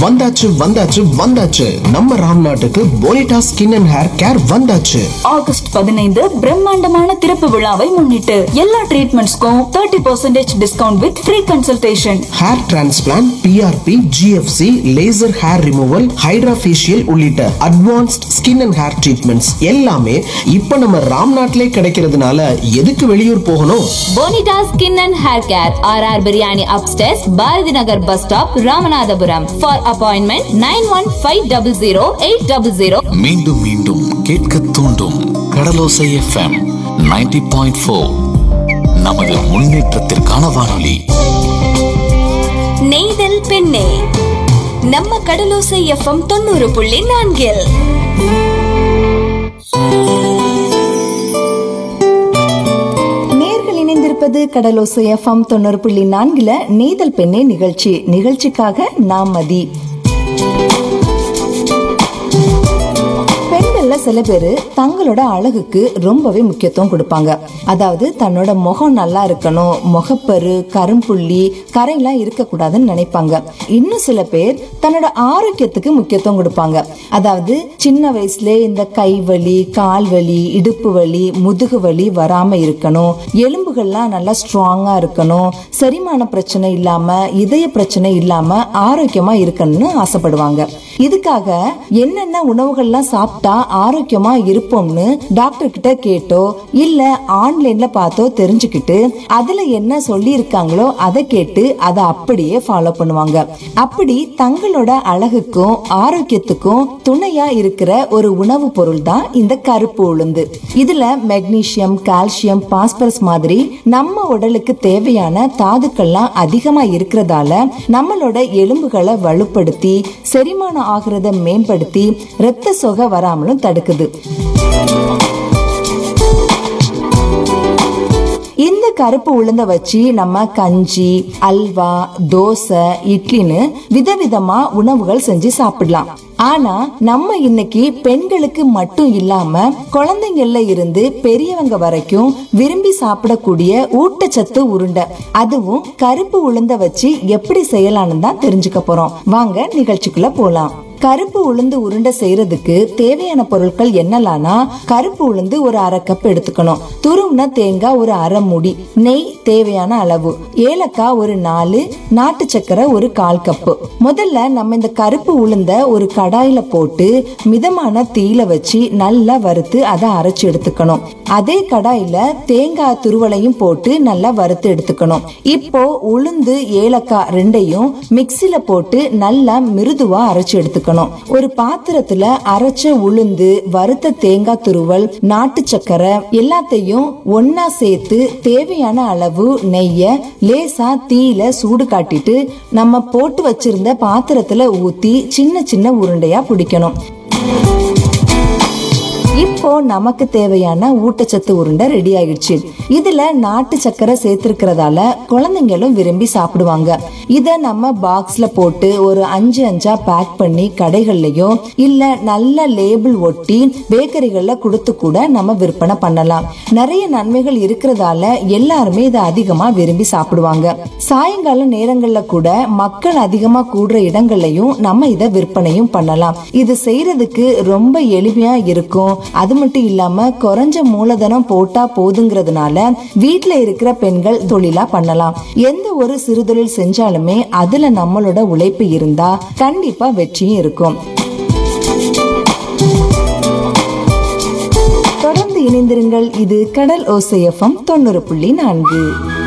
வந்தாச்சு வந்தாச்சு வந்தாச்சு நம்ம ராம் நாட்டுக்கு Bonita skin and hair care வந்தாச்சு ஆகஸ்ட் பதினைந்து பிரம்மாண்டமான திறப்பு விழாவை முன்னிட்டு எல்லா ட்ரீட்மெண்ட்ஸ்க்கும் thirty percentage discount with free consultation hair transplant PRP GFC laser hair removal hydra facial உள்ளிட்ட advanced skin and hair treatments எல்லாமே இப்ப நம்ம ராம் நாட்டிலே கிடைக்கிறதுனால எதுக்கு வெளியூர் போகணும் Bonita skin and hair care R R biryani upstairs Bharathi Nagar bus stop Ramanathapuram for appointment nine one five double zero eight double zero மீண்டும் மீண்டும் கேட்க தூண்டும் கடலோசை எஃப்எம் 90.4 பாயிண்ட் ஃபோர் நமது முன்னேற்றத்திற்கான வானொலி நெய்தல் பெண்ணே நம்ம கடலோசை எஃப்எம் தொண்ணூறு புள்ளி நான்கில் நேர்கள் இணைந்திருப்பது கடலோசை எஃப்எம் தொண்ணூறு புள்ளி நான்குல நெய்தல் பெண்ணே நிகழ்ச்சி நிகழ்ச்சிக்காக நாம் மதி பெண்கள்ல சில பேரு தங்களோட அழகுக்கு ரொம்பவே முக்கியத்துவம் கொடுப்பாங்க அதாவது தன்னோட முகம் நல்லா இருக்கணும் முகப்பரு கரும்புள்ளி கரையெல்லாம் இருக்கக்கூடாதுன்னு நினைப்பாங்க இன்னும் சில பேர் தன்னோட ஆரோக்கியத்துக்கு முக்கியத்துவம் கொடுப்பாங்க அதாவது சின்ன வயசுல இந்த கை வலி கால் வலி இடுப்பு வலி முதுகு வலி வராம இருக்கணும் எலும்புகள்லாம் நல்லா ஸ்ட்ராங்கா இருக்கணும் செரிமான பிரச்சனை இல்லாம இதய பிரச்சனை இல்லாம ஆரோக்கியமா இருக்கணும்னு ஆசைப்படுவாங்க இதுக்காக என்னென்ன உணவுகள்லாம் சாப்பிட்டா ஆரோக்கியமா இருப்போம்னு டாக்டர் கிட்ட கேட்டோ இல்ல ஆன்லைன்ல பார்த்தோ தெரிஞ்சுக்கிட்டு அதுல என்ன சொல்லி இருக்காங்களோ அதை கேட்டு அதை அப்படியே ஃபாலோ பண்ணுவாங்க அப்படி தங்களோட அழகுக்கும் ஆரோக்கியத்துக்கும் துணையா இருக்கிற ஒரு உணவு பொருள் தான் இந்த கருப்பு உளுந்து இதுல மெக்னீசியம் கால்சியம் பாஸ்பரஸ் மாதிரி நம்ம உடலுக்கு தேவையான தாதுக்கள்லாம் அதிகமா இருக்கிறதால நம்மளோட எலும்புகளை வலுப்படுத்தி செரிமானம் ஆகிறத மேம்படுத்தி இரத்த சொகை வராமலும் தடுக்குது இந்த கருப்பு உளுந்த வச்சு நம்ம கஞ்சி அல்வா தோசை இட்லின்னு விதவிதமா உணவுகள் செஞ்சு சாப்பிடலாம் ஆனா நம்ம இன்னைக்கு பெண்களுக்கு மட்டும் இல்லாம குழந்தைங்கள்ல இருந்து பெரியவங்க வரைக்கும் விரும்பி சாப்பிடக்கூடிய ஊட்டச்சத்து உருண்டை அதுவும் கருப்பு உளுந்த வச்சு எப்படி செய்யலாம்னு தான் தெரிஞ்சுக்க போறோம் வாங்க நிகழ்ச்சிக்குள்ள போலாம் கருப்பு உளுந்து உருண்டை செய்யறதுக்கு தேவையான பொருட்கள் என்னலாம்னா கருப்பு உளுந்து ஒரு அரை கப் எடுத்துக்கணும் துருவுன தேங்காய் ஒரு அரை மூடி நெய் தேவையான அளவு ஏலக்காய் ஒரு நாலு நாட்டு சக்கரை ஒரு கால் கப்பு முதல்ல நம்ம இந்த கருப்பு உளுந்த ஒரு கடாயில போட்டு மிதமான தீயில வச்சு நல்லா வறுத்து அதை அரைச்சு எடுத்துக்கணும் அதே கடாயில தேங்காய் துருவலையும் போட்டு நல்லா வறுத்து எடுத்துக்கணும் இப்போ உளுந்து ஏலக்காய் ரெண்டையும் மிக்சில போட்டு நல்லா மிருதுவா அரைச்சு எடுத்துக்கணும் ஒரு பாத்திரத்துல அரைச்ச உளுந்து வறுத்த தேங்காய் துருவல் நாட்டு சக்கரை எல்லாத்தையும் ஒன்னா சேர்த்து தேவையான அளவு நெய்ய லேசா தீயில சூடு காட்டிட்டு நம்ம போட்டு வச்சிருந்த பாத்திரத்துல ஊத்தி சின்ன சின்ன உருண்டையா பிடிக்கணும் இப்போ நமக்கு தேவையான ஊட்டச்சத்து உருண்டை ரெடி ஆயிடுச்சு இதுல நாட்டு சக்கரை சேர்த்திருக்கிறதால குழந்தைங்களும் விரும்பி சாப்பிடுவாங்க இத நம்ம பாக்ஸ்ல போட்டு ஒரு அஞ்சு அஞ்சா பேக் பண்ணி கடைகள்லயோ இல்ல நல்ல லேபிள் ஒட்டி பேக்கரிகள்ல கொடுத்து கூட நம்ம விற்பனை பண்ணலாம் நிறைய நன்மைகள் இருக்கிறதால எல்லாருமே இதை அதிகமா விரும்பி சாப்பிடுவாங்க சாயங்கால நேரங்கள்ல கூட மக்கள் அதிகமா கூடுற இடங்கள்லயும் நம்ம இதை விற்பனையும் பண்ணலாம் இது செய்யறதுக்கு ரொம்ப எளிமையா இருக்கும் அது மட்டும் இல்லாம குறைஞ்ச மூலதனம் போட்டா போதுங்கிறதுனால வீட்ல இருக்கிற பெண்கள் தொழிலா பண்ணலாம் எந்த ஒரு சிறுதொழில் செஞ்சாலுமே அதுல நம்மளோட உழைப்பு இருந்தா கண்டிப்பா வெற்றியும் இருக்கும் தொடர்ந்து இணைந்திருங்கள் இது கடல் ஓசையஃபம் தொண்ணூறு புள்ளி நான்கு